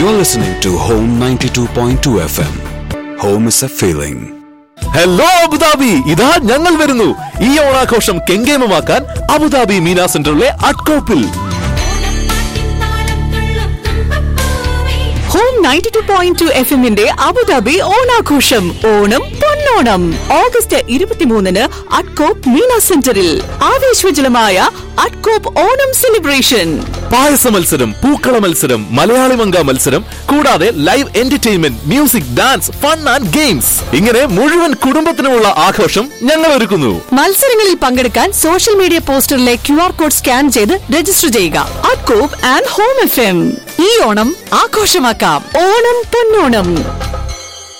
You're listening to Home 92.2 FM. Home is a feeling. Hello Abu Dhabi ഇതാ ഞങ്ങൾ വരുന്നു ഈ ഓണാഘോഷം കെങ്കേമമാക്കാൻ അബുദാബി മീന സെന്ററിലെ അട്കോപ്പിൽ home ninety two point two F എമ്മിന്റെ അബുദാബി ഓണാഘോഷം ഓണം പൊന്നോണം ഓഗസ്റ്റ് ഇരുപത്തിമൂന്നിന് അട്കോപ്പ് മീന സെന്ററിൽ ആവേശോജ്വലമായ അട്കോപ്പ് ഓണം സെലിബ്രേഷൻ പായസ മത്സരം പൂക്കള മത്സരം മലയാളി മങ്ക മത്സരം കൂടാതെ live entertainment music dance fun and games ഇങ്ങനെ മുഴുവൻ കുടുംബത്തിനുമുള്ള ആഘോഷം ഞങ്ങൾ ഒരുക്കുന്നു മത്സരങ്ങളിൽ പങ്കെടുക്കാൻ സോഷ്യൽ മീഡിയ പോസ്റ്ററിലെ ക്യു ആർ കോഡ് സ്കാൻ ചെയ്ത് രജിസ്റ്റർ ചെയ്യുക അട്കോപ്പ് ആൻഡ് ഹോം എഫ് എം ഈ ഓണം ആഘോഷമാക്കാം ഓണം പൊന്നോണം